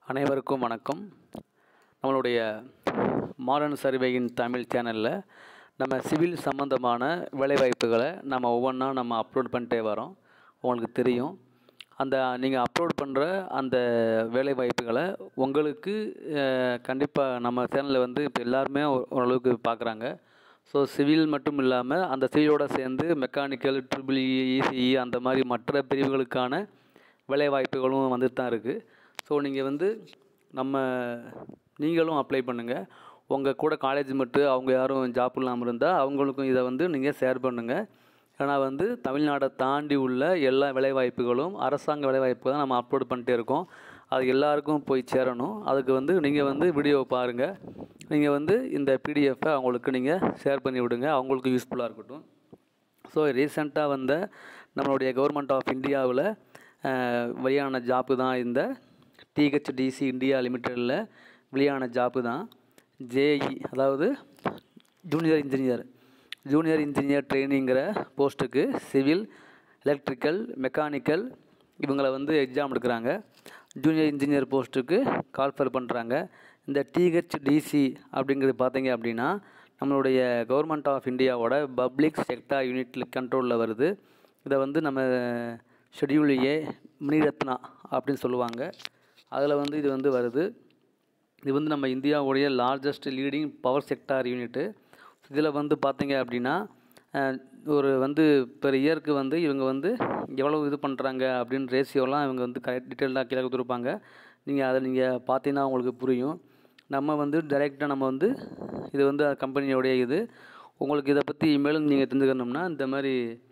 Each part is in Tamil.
அனைவருக்கும் வணக்கம் நம்மளுடைய மாடர்ன் சர்வேயின் தமிழ் சேனலில் நம்ம சிவில் சம்மந்தமான வேலைவாய்ப்புகளை நம்ம ஒவ்வொன்றா நம்ம அப்லோட் பண்ணிட்டே வரோம் உங்களுக்கு தெரியும் அந்த நீங்கள் அப்லோட் பண்ணுற அந்த வேலைவாய்ப்புகளை உங்களுக்கு கண்டிப்பாக நம்ம சேனலில் வந்து இப்போ எல்லாருமே ஓ- ஓரளவுக்கு பார்க்குறாங்க ஸோ சிவில் மட்டும் இல்லாமல் அந்த சிவிலோட சேர்ந்து மெக்கானிக்கல் ட்ரிபிள் இசிஇ அந்த மாதிரி மற்ற பிரிவுகளுக்கான வேலைவாய்ப்புகளும் வந்துட்டு தான் இருக்குது ஸோ நீங்கள் வந்து நம்ம நீங்களும் அப்ளை பண்ணுங்கள் உங்கள் கூட காலேஜ் மட்டும் அவங்க யாரும் ஜாப் இல்லாமல் இருந்தால் அவங்களுக்கும் இதை வந்து நீங்கள் ஷேர் பண்ணுங்கள் ஏன்னா வந்து தமிழ்நாடை தாண்டி உள்ள எல்லா வேலைவாய்ப்புகளும் அரசாங்க வேலைவாய்ப்பு தான் நம்ம அப்லோட் பண்ணிட்டே இருக்கோம் அது எல்லாருக்கும் போய் சேரணும் அதுக்கு வந்து நீங்கள் வந்து வீடியோவை பாருங்கள் நீங்கள் வந்து இந்த பிடிஎஃப்பை அவங்களுக்கு நீங்கள் ஷேர் பண்ணி விடுங்க அவங்களுக்கு யூஸ்ஃபுல்லாக இருக்கட்டும் ஸோ ரீசெண்டாக வந்த நம்மளுடைய கவர்மெண்ட் ஆஃப் இந்தியாவில் வெளியான ஜாப்பு தான் இந்த டிஹெச்டிசி இந்தியா லிமிட்டடில் வெளியான ஜாப்பு தான் ஜேஇ அதாவது ஜூனியர் இன்ஜினியர் ஜூனியர் இன்ஜினியர் ட்ரைனிங்கிற போஸ்ட்டுக்கு சிவில் எலக்ட்ரிக்கல் மெக்கானிக்கல் இவங்களை வந்து எக்ஸாம் எடுக்கிறாங்க ஜூனியர் இன்ஜினியர் போஸ்ட்டுக்கு கால்ஃபர் பண்ணுறாங்க இந்த டிஹெச்டிசி அப்படிங்கிறது பார்த்தீங்க அப்படின்னா நம்மளுடைய கவர்மெண்ட் ஆஃப் இந்தியாவோட பப்ளிக் செக்டார் யூனிட் கண்ட்ரோலில் வருது இதை வந்து நம்ம ஷெட்யூல் ஏ மினிரத்னா அப்படின்னு சொல்லுவாங்க அதில் வந்து இது வந்து வருது இது வந்து நம்ம இந்தியாவுடைய largest leading power sector unit இதில் வந்து பார்த்தீங்க அப்படின்னா அஹ், ஒரு வந்து பெர் இயருக்கு வந்து இவங்க வந்து எவ்வளவு இது பண்ணுறாங்க அப்படின்னு ரேஷியோலாம் இவங்க வந்து கரெக்ட் டீட்டெயிலாக கீழே கொடுத்துருப்பாங்க நீங்கள் அதை நீங்கள் பார்த்தீங்கன்னா உங்களுக்கு புரியும் நம்ம வந்து டைரெக்டாக நம்ம வந்து இது வந்து கம்பெனியோடைய இது உங்களுக்கு இதை பற்றி மேலும் நீங்கள் தெரிஞ்சுக்கணும்னா இந்த மாதிரி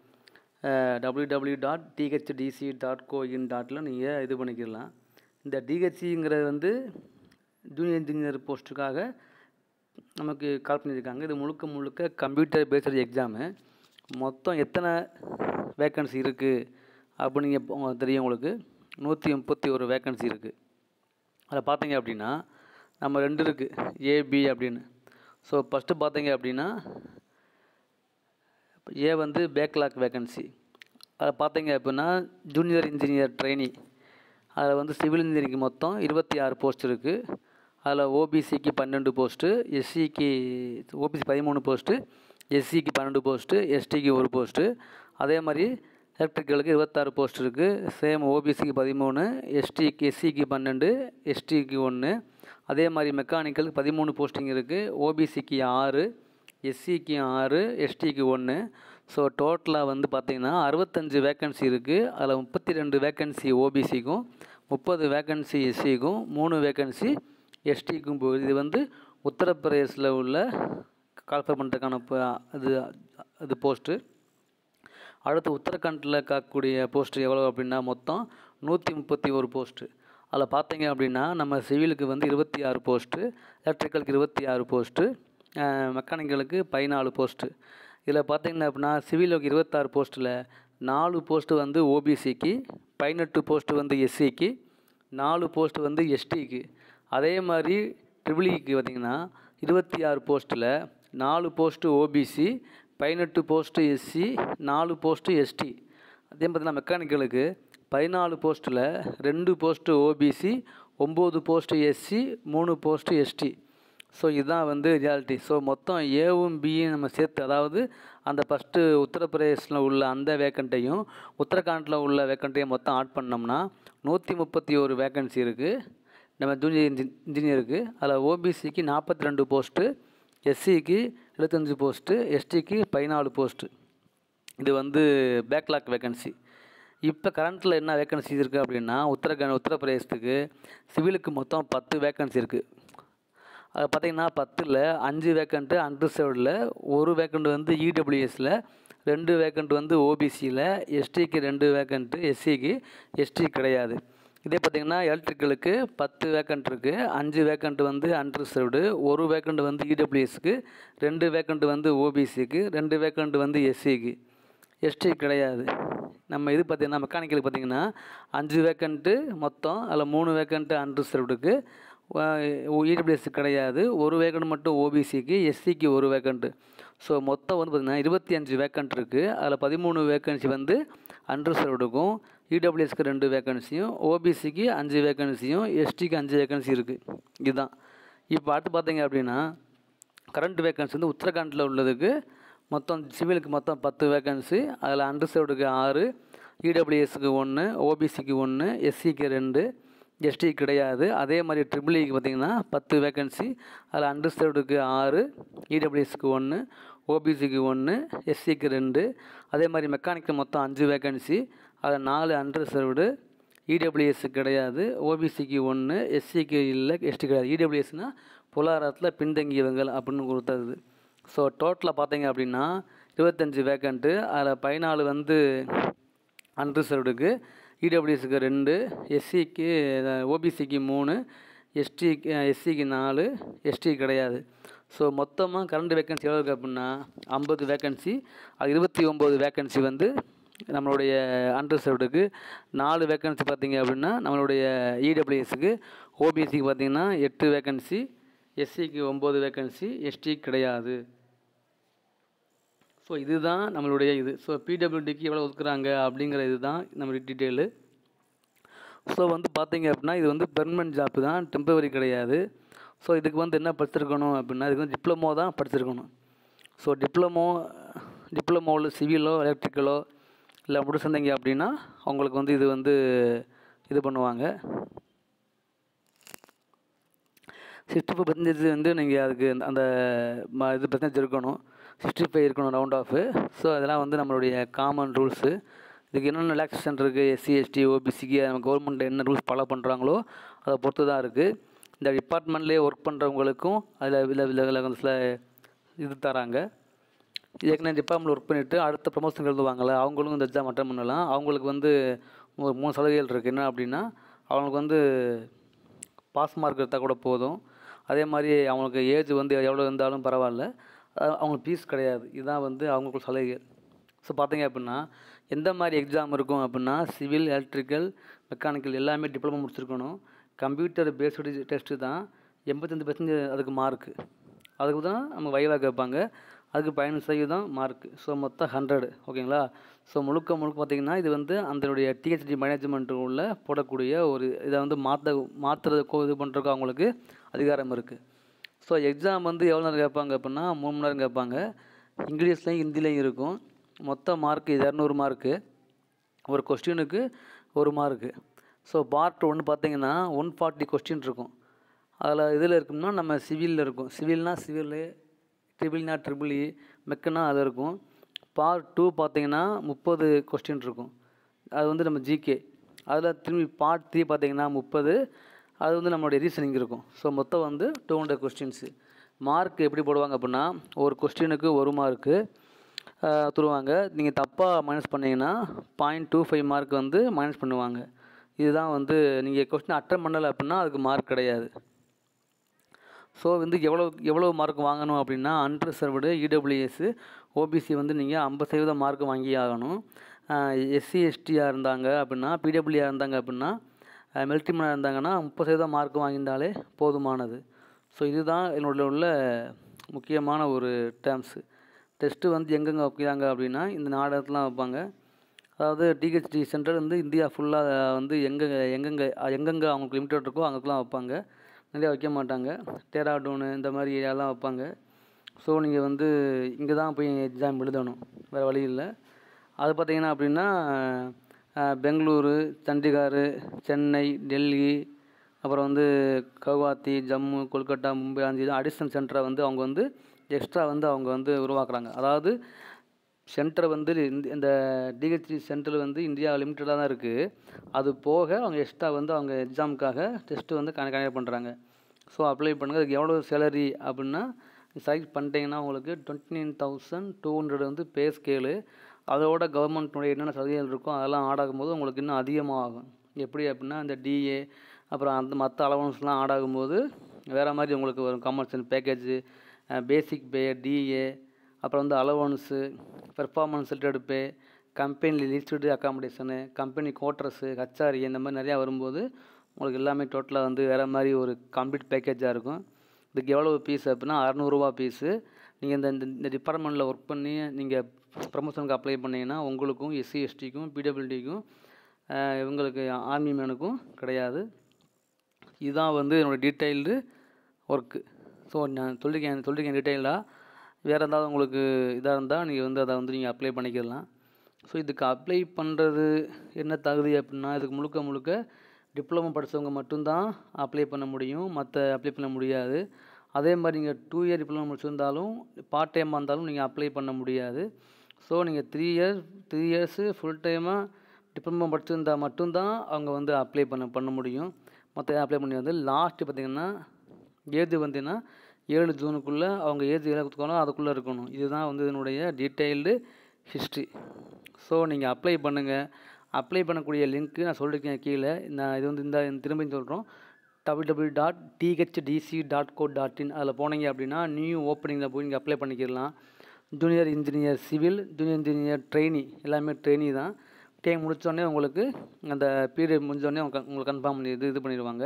W W dot THDC dot co in டாட்டில் நீங்கள் இது பண்ணிக்கலாம் இந்த டிஹெச்சிங்கிறது வந்து ஜூனியர் இன்ஜினியர் போஸ்ட்டுக்காக நமக்கு கால் பண்ணியிருக்காங்க இது முழுக்க முழுக்க கம்ப்யூட்டர் பேஸ்டு எக்ஸாமு மொத்தம் எத்தனை வேக்கன்சி இருக்குது அப்படின்னு நீங்கள் உங்களுக்கு தெரியும் உங்களுக்கு நூற்றி முப்பத்தி ஒரு வேக்கன்சி இருக்குது அதில் பார்த்தீங்க அப்படின்னா நம்ம ரெண்டு இருக்குது ஏபி அப்படின்னு ஸோ ஃபஸ்ட்டு பார்த்தீங்க அப்படின்னா ஏ வந்து பேக்லாக் வேக்கன்சி அதில் பார்த்தீங்க அப்படின்னா ஜூனியர் இன்ஜினியர் ட்ரெயினி அதில் வந்து சிவில் இன்ஜினியரிங்க்கு மொத்தம் இருபத்தி ஆறு போஸ்ட் இருக்குது அதில் ஓபிசிக்கு பன்னெண்டு போஸ்ட்டு எஸ்சிக்கு ஓபிசி பதிமூணு போஸ்ட்டு எஸ்சிக்கு பன்னெண்டு போஸ்ட்டு எஸ்டிக்கு ஒரு போஸ்ட்டு அதே மாதிரி எலக்ட்ரிக்கலுக்கு இருபத்தாறு போஸ்ட் இருக்குது சேம் ஓபிசிக்கு பதிமூணு எஸ்டிக்கு எஸ்சிக்கு பன்னெண்டு எஸ்டிக்கு ஒன்று அதே மாதிரி மெக்கானிக்கலுக்கு பதிமூணு போஸ்டிங் இருக்குது ஓபிசிக்கு ஆறு எஸ்சிக்கு ஆறு எஸ்டிக்கு ஒன்று ஸோ டோட்டலாக வந்து பார்த்திங்கன்னா அறுபத்தஞ்சு வேக்கன்சி இருக்குது அதில் முப்பத்தி ரெண்டு வேக்கன்சி ஓபிசிக்கும் முப்பது வேக்கன்சி எஸ்சிக்கும் மூணு வேக்கன்சி எஸ்டிக்கும் போகுது இது வந்து உத்தரப்பிரதேசில் உள்ள கால்ஃபர் பண்ணுறதுக்கான ப- இது இது போஸ்ட்டு அடுத்து உத்தரகாண்டில் காக்கக்கூடிய போஸ்ட் எவ்வளோ அப்படின்னா மொத்தம் நூற்றி முப்பத்தி ஒரு போஸ்ட்டு அதில் பார்த்தீங்க அப்படின்னா நம்ம சிவிலுக்கு வந்து இருபத்தி ஆறு போஸ்ட்டு எலக்ட்ரிக்கலுக்கு இருபத்தி ஆறு போஸ்ட்டு மெக்கானிக்கலுக்கு பதினாலு போஸ்ட்டு இதில் பார்த்தீங்கன்னா அப்படின்னா சிவிலுக்கு இருபத்தாறு போஸ்ட்டில் நாலு போஸ்ட்டு வந்து ஓபிசிக்கு பதினெட்டு போஸ்ட்டு வந்து எஸ்சிக்கு நாலு போஸ்ட் வந்து எஸ்டிக்கு அதே மாதிரி ட்ரிபிளிக்கு பார்த்தீங்கன்னா இருபத்தி ஆறு போஸ்ட்டில் நாலு போஸ்ட்டு ஓபிசி பதினெட்டு போஸ்ட்டு எஸ்சி நாலு போஸ்ட்டு எஸ்டி அதே பார்த்தீங்கன்னா மெக்கானிக்கலுக்கு பதினாலு போஸ்ட்டில் ரெண்டு போஸ்ட்டு ஓபிசி ஒம்பது போஸ்ட்டு எஸ்சி மூணு போஸ்ட்டு எஸ்டி ஸோ இதுதான் வந்து ரியாலிட்டி ஸோ மொத்தம் ஏவும் பியும் நம்ம சேர்த்து அதாவது அந்த ஃபஸ்ட்டு உத்தரப்பிரதேசில் உள்ள அந்த வேக்கண்ட்டையும் உத்தரகாண்டில் உள்ள வேக்கண்ட்டையும் மொத்தம் ஆட் பண்ணோம்னா நூற்றி முப்பத்தி ஒரு வேக்கன்சி இருக்குது நம்ம ஜூனியர் இன்ஜி இன்ஜினியருக்கு அதில் ஓபிசிக்கு நாற்பத்தி ரெண்டு போஸ்ட்டு எஸ்சிக்கு எழுபத்தஞ்சு போஸ்ட்டு எஸ்டிக்கு பதினாலு போஸ்ட்டு இது வந்து பேக்லாக் வேக்கன்சி இப்போ கரண்ட்டில் என்ன வேக்கன்சி இருக்குது அப்படின்னா உத்தரகாண்ட் உத்தரப்பிரதேசத்துக்கு சிவிலுக்கு மொத்தம் பத்து வேக்கன்சி இருக்குது அது பார்த்தீங்கன்னா பத்தில் அஞ்சு வேக்கண்ட்டு அன்ரிசர்வ்டில் ஒரு வேக்கண்ட் வந்து இடபிள்யூஎஸில் ரெண்டு வேக்கண்ட் வந்து ஓபிசியில் எஸ்டிக்கு ரெண்டு வேக்கண்ட்டு எஸ்சிக்கு எஸ்டி கிடையாது இதே பார்த்தீங்கன்னா எலக்ட்ரிக்கலுக்கு பத்து வேக்கண்ட் இருக்குது அஞ்சு வேக்கண்ட் வந்து அன்ரிசர்வ்டு ஒரு வேக்கண்ட் வந்து இடபிள்யூஎஸ்க்கு ரெண்டு வேக்கண்ட் வந்து ஓபிசிக்கு ரெண்டு வேக்கண்ட் வந்து எஸ்சிக்கு எஸ்டி கிடையாது நம்ம இது பார்த்தீங்கன்னா மெக்கானிக்கலுக்கு பார்த்தீங்கன்னா அஞ்சு வேக்கண்ட்டு மொத்தம் அதில் மூணு வேக்கண்ட்டு அன்ரிசர்வ்டுக்கு இடபிள்யூஎஸ் கிடையாது ஒரு வேக்கண்ட் மட்டும் ஓபிசிக்கு எஸ்சிக்கு ஒரு வேக்கண்ட்டு ஸோ மொத்தம் வந்து பார்த்திங்கன்னா இருபத்தி அஞ்சு வேக்கண்ட் இருக்குது அதில் பதிமூணு வேக்கன்சி வந்து அன்ரிசர்வ்டுக்கும் இடபிள்யூஎஸ்க்கு ரெண்டு வேக்கன்சியும் ஓபிசிக்கு அஞ்சு வேக்கன்சியும் எஸ்டிக்கு அஞ்சு வேக்கன்சி இருக்குது இதுதான் இப்போ அடுத்து பார்த்தீங்க அப்படின்னா கரண்ட் வேக்கன்சி வந்து உத்தரகாண்டில் உள்ளதுக்கு மொத்தம் சிவிலுக்கு மொத்தம் பத்து வேக்கன்சி அதில் அண்டர்சர்வ்டுக்கு ஆறு இடபிள்யூஎஸ்க்கு ஒன்று ஓபிசிக்கு ஒன்று எஸ்சிக்கு ரெண்டு எஸ்டி கிடையாது அதே மாதிரி ட்ரிபிள் இக்கு பார்த்தீங்கன்னா பத்து வேக்கன்சி அதில் அண்டர்சர்வ்டுக்கு ஆறு இடபிள்யூஎஸ்க்கு ஒன்று ஓபிசிக்கு ஒன்று எஸ்சிக்கு ரெண்டு அதே மாதிரி மெக்கானிக்கு மொத்தம் அஞ்சு வேக்கன்சி அதில் நாலு அண்டர்சர்வ்டு இடபிள்யூஎஸ் கிடையாது ஓபிசிக்கு ஒன்று எஸ்சிக்கு இல்லை எஸ்டி கிடையாது இடபிள்யூஎஸ்னால் பொருளாதாரத்தில் பின்தங்கியவங்கள் அப்படின்னு கொடுத்தது ஸோ டோட்டலாக பார்த்தீங்க அப்படின்னா இருபத்தஞ்சி வேக்கண்ட்டு அதில் பதினாலு வந்து அன்ரிசர்வ்டுக்கு இடபிள்யூஎஸ்க்கு ரெண்டு எஸ்சிக்கு ஓபிசிக்கு மூணு எஸ்டிக்கு எஸ்சிக்கு நாலு எஸ்டி கிடையாது ஸோ மொத்தமாக கரண்ட் வேக்கன்சி எவ்வளோ இருக்குது அப்படின்னா ஐம்பது வேக்கன்சி அது இருபத்தி ஒம்பது வேக்கன்சி வந்து நம்மளுடைய அண்டர்சர்வ்டுக்கு நாலு வேக்கன்சி பார்த்தீங்க அப்படின்னா நம்மளுடைய இடபிள்யூஎஸ்க்கு ஓபிசிக்கு பார்த்தீங்கன்னா எட்டு வேக்கன்சி எஸ்சிக்கு ஒம்பது வேக்கன்சி எஸ்டி கிடையாது ஸோ இதுதான் நம்மளுடைய இது ஸோ பிடபிள்யூடிக்கு எவ்வளோ ஒதுக்குறாங்க அப்படிங்கிற இதுதான் நம்மளுடைய டீட்டெயிலு ஸோ வந்து பார்த்தீங்க அப்படின்னா இது வந்து பெர்மனன்ட் ஜாப்பு தான் டெம்பரவரி கிடையாது ஸோ இதுக்கு வந்து என்ன படிச்சிருக்கணும் அப்படின்னா இதுக்கு வந்து டிப்ளமோ தான் படிச்சிருக்கணும் ஸோ டிப்ளமோ டிப்ளமோவில் சிவிலோ எலக்ட்ரிக்கலோ இல்லை முடிச்சிருந்தீங்க அப்படின்னா அவங்களுக்கு வந்து இது வந்து இது பண்ணுவாங்க சிக்ஸ்டி ஃபைவ் பர்சன்டேஜ் வந்து நீங்கள் அதுக்கு அந்த- அந்த ம- இது பர்சன்டேஜ் இருக்கணும் சிக்ஸ்டி ஃபைவ் இருக்கணும் ரவுண்ட் ஆஃபு ஸோ அதெல்லாம் வந்து நம்மளுடைய காமன் ரூல்ஸு இதுக்கு என்னென்ன ரிலாக்ஸேஷன் இருக்குது எஸ்சி எஸ்டி ஓபிசிக்கு நம்ம கவர்மெண்ட் என்ன ரூல்ஸ் ஃபாலோ பண்ணுறாங்களோ அதை பொறுத்து தான் இருக்குது இந்த டிபார்ட்மெண்ட்லேயே ஒர்க் பண்ணுறவங்களுக்கும் அதில் இதில் இதில் சில இது தராங்க ஏற்கனவே டிபார்ட்மெண்ட் ஒர்க் பண்ணிவிட்டு அடுத்த ப்ரமோஷன் எழுதுவாங்கள்ல அவங்களும் இந்த எக்ஸாம் அட்டன் பண்ணலாம் அவங்களுக்கு வந்து ஒரு மூணு சலுகைகள் இருக்குது என்ன அப்படின்னா அவங்களுக்கு வந்து பாஸ் மார்க் எடுத்தால் கூட போதும் அதே மாதிரி அவங்களுக்கு ஏஜ் வந்து எவ்வளோ இருந்தாலும் பரவாயில்ல அஹ் அவங்களுக்கு ஃபீஸ் கிடையாது இதுதான் வந்து அவங்களுக்கு சலுகை ஸோ பார்த்தீங்க அப்படின்னா எந்த மாதிரி எக்ஸாம் இருக்கும் அப்படின்னா சிவில் எலக்ட்ரிக்கல் மெக்கானிக்கல் எல்லாமே டிப்ளமோ முடிச்சிருக்கணும் கம்ப்யூட்டர் பேஸ்டு டெஸ்ட்டு தான் எண்பத்தஞ்சு பர்சன்டேஜ் அதுக்கு மார்க்கு அதுக்கு தான் நம்ம வயலாக கேட்பாங்க அதுக்கு பதினஞ்சு சதவீதம் மார்க்கு ஸோ மொத்தம் ஹண்ட்ரடு ஓகேங்களா ஸோ முழுக்க முழுக்க பார்த்தீங்கன்னா இது வந்து அதனுடைய டிஹெச்டி மேனேஜ்மெண்ட் உள்ள போடக்கூடிய ஒரு இதை வந்து மாற்ற மாற்றுறதுக்கோ இது பண்ணுறதுக்கோ அவங்களுக்கு அதிகாரம் இருக்குது ஸோ எக்ஸாம் வந்து எவ்வளோ நேரம் கேட்பாங்க அப்படின்னா மூணு மணி நேரம் கேட்பாங்க இங்கிலீஷ்லேயும் ஹிந்திலையும் இருக்கும் மொத்த மார்க்கு இரநூறு மார்க்கு ஒரு கொஸ்டினுக்கு ஒரு மார்க்கு ஸோ பார்ட் ஒன்று பார்த்தீங்கன்னா ஒன் ஃபார்ட்டி கொஸ்டின் இருக்கும் அதில் இதில் இருக்கும்னா நம்ம சிவிலில் இருக்கும் சிவில்னா சிவிலு ட்ரிபிள்னா ட்ரிபிள் இ மெக்கனா அது இருக்கும் பார்ட் டூ பார்த்தீங்கன்னா முப்பது கொஸ்டின் இருக்கும் அது வந்து நம்ம ஜிகே அதில் திரும்பி பார்ட் த்ரீ பார்த்தீங்கன்னா முப்பது அது வந்து நம்மளுடைய ரீசனிங் இருக்கும் ஸோ மொத்தம் வந்து டூ ஹண்ட்ரட் கொஸ்டின்ஸு மார்க் எப்படி போடுவாங்க அப்படின்னா ஒரு கொஸ்டினுக்கு ஒரு மார்க்கு தருவாங்க நீங்கள் தப்பாக மைனஸ் பண்ணீங்கன்னா பாயிண்ட் டூ ஃபைவ் மார்க் வந்து மைனஸ் பண்ணுவாங்க இதுதான் வந்து நீங்கள் கொஸ்டின் அட்டன் பண்ணலை அப்படின்னா அதுக்கு மார்க் கிடையாது ஸோ வந்து எவ்வளோ எவ்வளோ மார்க் வாங்கணும் அப்படின்னா அன்ரிசர்வ்டு இடபிள்யூஎஸ் ஓபிசி வந்து நீங்கள் ஐம்பது சதவீதம் மார்க் வாங்கி ஆகணும் எஸ்சி எஸ்டியாக இருந்தாங்க அப்படின்னா பிடபிள்யூஆர் இருந்தாங்க அப்படின்னா மெல்டிமனாக இருந்தாங்கன்னா முப்பது சதவீதம் மார்க் வாங்கியிருந்தாலே போதுமானது ஸோ இதுதான் என்னோட உள்ள முக்கியமான ஒரு டேர்ம்ஸு டெஸ்ட்டு வந்து எங்கெங்கே வைக்கிறாங்க அப்படின்னா இந்த நாடகத்துலாம் வைப்பாங்க அதாவது டிஹெச்டி சென்டர் வந்து இந்தியா ஃபுல்லாக வந்து எங்கெங்கே எங்கெங்கே எங்கெங்கே அவங்களுக்கு லிமிட்டட் இருக்கோ அங்கெல்லாம் வைப்பாங்க நிறையா வைக்க மாட்டாங்க டேராடூனு இந்த மாதிரி ஏரியாலாம் வைப்பாங்க ஸோ நீங்கள் வந்து இங்கே தான் போய் எக்ஸாம் எழுதணும் வேறு வழி இல்லை அது பார்த்தீங்கன்னா அப்படின்னா அஹ், பெங்களூரு சண்டிகார் சென்னை டெல்லி அப்புறம் வந்து கவுஹாத்தி ஜம்மு கொல்கட்டா மும்பை அஞ்சு அடிஷனல் சென்டரை வந்து அவங்க வந்து எக்ஸ்ட்ரா வந்து அவங்க வந்து உருவாக்குறாங்க அதாவது சென்டர் வந்து இந்த- இந்த டிஹெச்டி சென்டர் வந்து இந்தியா லிமிட்டடாக தான் இருக்குது அது போக அவங்க எக்ஸ்ட்ரா வந்து அவங்க எக்ஸாமுக்காக டெஸ்ட்டு வந்து கன கனெக்ட் பண்ணுறாங்க ஸோ அப்ளை பண்ணுங்கள் அதுக்கு எவ்வளோ சேலரி அப்படின்னா செலக்ட் பண்ணிட்டீங்கன்னா உங்களுக்கு twenty nine thousand two hundred வந்து பே ஸ்கேலு அதோட கவர்மெண்ட்டுடைய என்னென்ன சலுகைகள் இருக்கோ அதெல்லாம் ஆட் ஆகும்போது உங்களுக்கு இன்னும் அதிகமாகும் எப்படி அப்படின்னா இந்த டிஏ அப்புறம் அந்த மற்ற அலவன்ஸ்லாம் ஆட் ஆகும்போது வேறு மாதிரி உங்களுக்கு வரும் commercial package basic pay DA அப்புறம் வந்து allowance performance related pay company listed accommodation company quarters HRA இந்த மாதிரி நிறையா வரும்போது உங்களுக்கு எல்லாமே டோட்டலாக வந்து வேறு மாதிரி ஒரு கம்ப்ளீட் பேக்கேஜாக இருக்கும் இதுக்கு எவ்வளோ ஃபீஸ் அப்படின்னா அறநூறுவா ஃபீஸு நீங்கள் இந்த இந்த- இந்த டிபார்ட்மெண்ட்டில் ஒர்க் பண்ணி நீங்கள் ப்ரமோஷனுக்கு அப்ளை பண்ணீங்கன்னா உங்களுக்கும் எஸ்சி எஸ்டிக்கும் பிடபிள்யூடிக்கும் அஹ் இவங்களுக்கு ஆர்மி மேனுக்கும் கிடையாது இதுதான் வந்து என்னோடய டீட்டெயில்டு ஒர்க்கு ஸோ நான் சொல்லியிருக்கேன் சொல்லியிருக்கேன் டீட்டெயிலாக வேறு ஏதாவது உங்களுக்கு இதாக இருந்தால் நீங்கள் வந்து அதை வந்து நீங்கள் அப்ளை பண்ணிக்கலாம் ஸோ இதுக்கு அப்ளை பண்ணுறது என்ன தகுதி அப்படின்னா இதுக்கு முழுக்க முழுக்க டிப்ளமோ படித்தவங்க மட்டும்தான் அப்ளை பண்ண முடியும் மற்ற அப்ளை பண்ண முடியாது அதே மாதிரி நீங்கள் டூ இயர் டிப்ளமோ முடிச்சிருந்தாலும் பார்ட் டைமாக இருந்தாலும் நீங்கள் அப்ளை பண்ண முடியாது ஸோ நீங்கள் three years three years full டைமாக டிப்ளமோ படிச்சிருந்தா மட்டும்தான் அவங்க வந்து அப்ளை பண்ண பண்ண முடியும் மற்ற அப்ளை பண்ணி வந்து லாஸ்ட்டு பார்த்திங்கன்னா ஏஜ் வந்தீங்கன்னா ஏழு ஜூனுக்குள்ளே அவங்க ஏஜ் எல்லாம் கொடுத்துக்கணும் அதுக்குள்ளே இருக்கணும் இதுதான் வந்து இதனுடைய டீட்டெயில்டு ஹிஸ்ட்ரி ஸோ நீங்கள் அப்ளை பண்ணுங்கள் அப்ளை பண்ணக்கூடிய லிங்க்கு நான் சொல்லியிருக்கேன் கீழே நான் இது வந்து இந்த திரும்பி சொல்கிறோம் W W dot THDC dot co dot in அதில் போனீங்க அப்படின்னா நியூ ஓப்பனிங்கில் போய் நீங்கள் அப்ளை பண்ணிக்கிடலாம் junior engineer civil junior engineer trainee எல்லாமே ட்ரெயினி தான் டைம் முடித்தோடனே உங்களுக்கு அந்த பீரியட் முடிஞ்சோடனே உங்களுக்கு கன்ஃபார்ம் பண்ணி இது இது பண்ணிடுவாங்க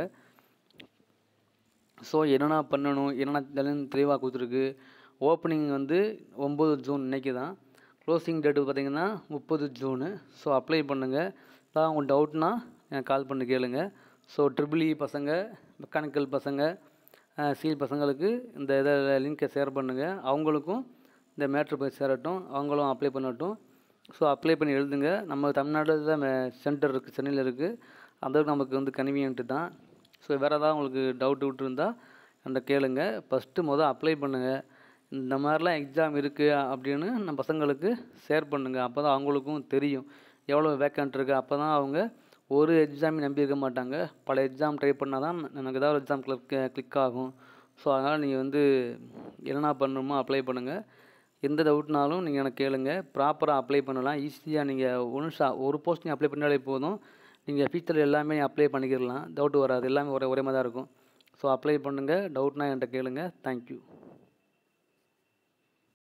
ஸோ என்னென்ன பண்ணணும் என்னென்ன தெளிவா- தெளிவாக கொடுத்துருக்கு ஓப்பனிங் வந்து ஒம்பது ஜூன் இன்னைக்கு தான் க்ளோசிங் டேட்டு பார்த்தீங்கன்னா முப்பது ஜூனு ஸோ அப்ளை பண்ணுங்கள் அதான் உங்களுக்கு டவுட்னா எனக்கு கால் பண்ணி கேளுங்க ஸோ ட்ரிபிள் இ பசங்க மெக்கானிக்கல் பசங்க சிவில் பசங்களுக்கு இந்த இதை லிங்க்கை ஷேர் பண்ணுங்கள் அவங்களுக்கும் இந்த மேட்ரு போய் சேரட்டும் அவங்களும் அப்ளை பண்ணட்டும் ஸோ அப்ளை பண்ணி எழுதுங்க நம்ம தமிழ்நாட்டில் தான் சென்டர் இருக்குது சென்னையில் இருக்குது அதுக்கு நமக்கு வந்து கன்வீனியன்ட்டு தான் ஸோ வேறு ஏதாவது உங்களுக்கு டவுட் விட்டுருந்தா என்கிட்ட கேளுங்க ஃபஸ்ட்டு மொதல் அப்ளை பண்ணுங்கள் இந்த மாதிரிலாம் எக்ஸாம் இருக்குது அப்படின்னு நம்ம பசங்களுக்கு ஷேர் பண்ணுங்கள் அப்போ தான் அவங்களுக்கும் தெரியும் எவ்வளோ வேக்கண்ட் இருக்குது அப்போ தான் அவங்க ஒரு எக்ஸாமையும் நம்பி இருக்க மாட்டாங்க பல எக்ஸாம் ட்ரை பண்ணால் தான் எனக்கு ஏதாவது ஒரு எக்ஸாம் கிளிக் கிளிக் ஆகும் ஸோ அதனால் நீங்கள் வந்து என்னென்ன பண்ணணுமோ அப்ளை பண்ணுங்கள் எந்த டவுட்னாலும் நீங்கள் எனக்கு கேளுங்க ப்ராப்பராக அப்ளை பண்ணலாம் ஈஸியாக நீங்கள் ஒன்று ஷா ஒரு போஸ்ட் நீங்கள் அப்ளை பண்ணாலே போதும் நீங்கள் ஃபியூச்சரில் எல்லாமே அப்ளை பண்ணிக்கிடலாம் டவுட் வராது எல்லாமே ஒரே ஒரே மாதிரி தான் இருக்கும் ஸோ அப்ளை பண்ணுங்கள் டவுட்னா என்கிட்ட கேளுங்க தேங்க்யூ